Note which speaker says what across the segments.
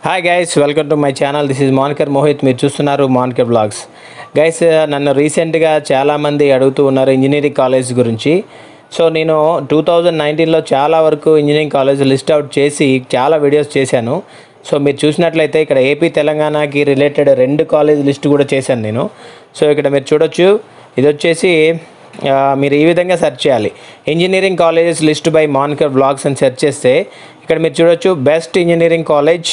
Speaker 1: hi guys welcome to my channel this is Mankar Mohit మీరు చూస్తున్నారు మాన్కర్ blogs guys నన్ను రీసెంట్గా చాలామంది అడుగుతూ ఉన్నారు ఇంజనీరింగ్ కాలేజ్ గురించి సో నేను టూ థౌజండ్ నైన్టీన్లో చాలా వరకు ఇంజనీరింగ్ కాలేజ్ లిస్ట్ అవుట్ చేసి చాలా వీడియోస్ చేశాను సో మీరు చూసినట్లయితే ఇక్కడ ఏపీ తెలంగాణకి రిలేటెడ్ రెండు కాలేజ్ లిస్ట్ కూడా చేశాను నేను సో ఇక్కడ మీరు చూడొచ్చు ఇది వచ్చేసి ఆ, మీరు ఈ విధంగా సెర్చ్ చేయాలి engineering colleges list by Mankar blogs అని సెర్చ్ చేస్తే ఇక్కడ మీరు చూడొచ్చు best engineering college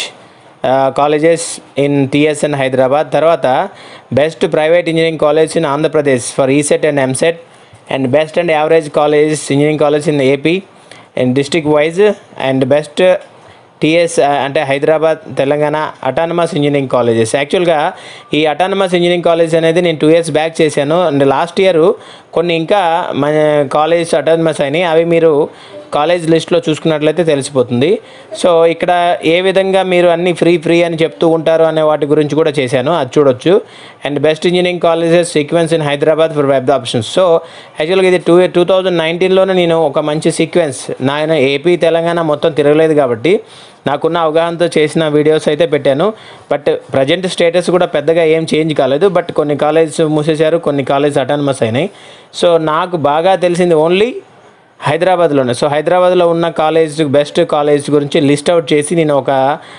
Speaker 1: colleges in TS and Hyderabad తర్వాత best private engineering college in Andhra Pradesh for ECET and EAMCET and best and average colleges engineering college in AP and district wise and best TS అంటే Hyderabad Telangana autonomous engineering colleges యాక్చువల్గా ఈ autonomous engineering college అనేది నేను two years back చేశాను and last year కొన్ని ఇంకా మన college autonomous అయినాయి అవి మీరు కాలేజ్ లిస్ట్లో చూసుకున్నట్లయితే తెలిసిపోతుంది సో ఇక్కడ ఏ విధంగా మీరు అన్ని ఫ్రీ ఫ్రీ అని చెప్తూ ఉంటారు అనే వాటి గురించి కూడా చేశాను అది చూడొచ్చు and best engineering colleges sequence in Hyderabad for web options so యాక్చువల్గా ఇది టూ టూ థౌజండ్ నైన్టీన్లోనే నేను ఒక మంచి సీక్వెన్స్ నాయన ఏపీ తెలంగాణ మొత్తం తిరగలేదు కాబట్టి నాకున్న అవగాహనతో చేసిన వీడియోస్ అయితే పెట్టాను బట్ ప్రజెంట్ స్టేటస్ కూడా పెద్దగా ఏం చేంజ్ కాలేదు బట్ కొన్ని కాలేజ్ మూసేశారు కొన్ని కాలేజ్ అటానమస్ అయినాయి సో నాకు బాగా తెలిసింది ఓన్లీ హైదరాబాద్లోనే సో హైదరాబాద్లో ఉన్న కాలేజ్ బెస్ట్ కాలేజ్ గురించి లిస్ట్ అవుట్ చేసి నేను ఒక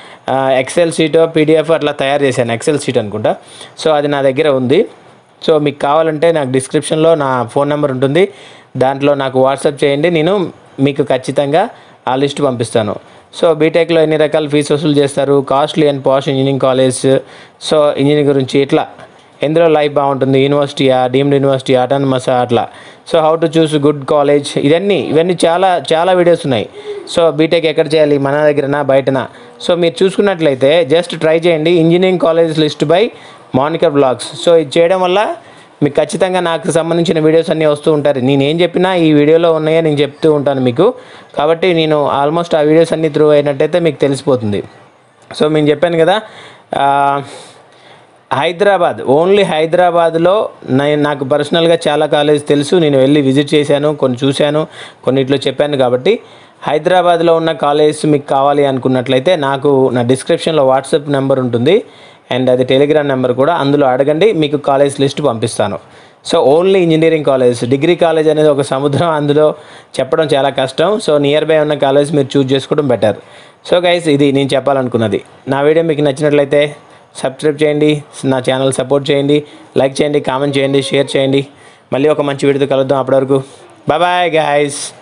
Speaker 1: ఎక్సెల్ షీట్ పీడిఎఫ్ అట్లా తయారు చేశాను ఎక్సెల్ షీట్ అనుకుంటా సో అది నా దగ్గర ఉంది సో మీకు కావాలంటే నాకు డిస్క్రిప్షన్లో నా ఫోన్ నెంబర్ ఉంటుంది దాంట్లో నాకు వాట్సాప్ చేయండి నేను మీకు ఖచ్చితంగా ఆ లిస్ట్ పంపిస్తాను సో బీటెక్లో ఎన్ని రకాల ఫీజు వసూలు చేస్తారు costly and posh engineering college so engineering గురించి ఇట్లా ఎందులో లైఫ్ బాగుంటుంది యూనివర్సిటీయా డీమ్డ్ యూనివర్సిటీ అటానమసా అట్లా so how to choose good college ఇవన్నీ ఇవన్నీ చాలా చాలా వీడియోస్ ఉన్నాయి సో బీటెక్ ఎక్కడ చేయాలి మన దగ్గరనా బయటనా సో మీరు చూసుకున్నట్లయితే జస్ట్ ట్రై చేయండి engineering college list by Manikar blogs so ఇది చేయడం వల్ల మీకు ఖచ్చితంగా నాకు సంబంధించిన వీడియోస్ అన్నీ వస్తూ ఉంటారు నేను ఏం చెప్పినా ఈ వీడియోలో ఉన్నాయో నేను చెప్తూ ఉంటాను మీకు కాబట్టి నేను ఆల్మోస్ట్ ఆ వీడియోస్ అన్నీ త్రూ అయినట్టయితే మీకు తెలిసిపోతుంది సో నేను చెప్పాను కదా ఆ, హైదరాబాద్ ఓన్లీ హైదరాబాద్లో నేను నాకు పర్సనల్గా చాలా కాలేజ్ తెలుసు నేను వెళ్ళి విజిట్ చేశాను కొన్ని చూశాను కొన్నిట్లో చెప్పాను కాబట్టి హైదరాబాద్లో ఉన్న కాలేజ్ మీకు కావాలి అనుకున్నట్లయితే నాకు నా డిస్క్రిప్షన్లో వాట్సాప్ నెంబర్ ఉంటుంది అండ్ అది టెలిగ్రామ్ నెంబర్ కూడా అందులో అడగండి మీకు కాలేజ్ లిస్ట్ పంపిస్తాను so only engineering college degree college అనేది ఒక సముద్రం అందులో చెప్పడం చాలా కష్టం సో నియర్ బై ఉన్న కాలేజ్ మీరు చూజ్ చేసుకోవడం బెటర్ సో గైస్ ఇది నేను చెప్పాలనుకున్నది నా వీడియో మీకు నచ్చినట్లయితే సబ్స్క్రైబ్ చేయండి నా ఛానల్ సపోర్ట్ చేయండి లైక్ చేయండి కామెంట్ చేయండి షేర్ చేయండి మళ్ళీ ఒక మంచి వీడియోతో కలుద్దాం అప్పటివరకు బాయ్ బాయ్ గాయస్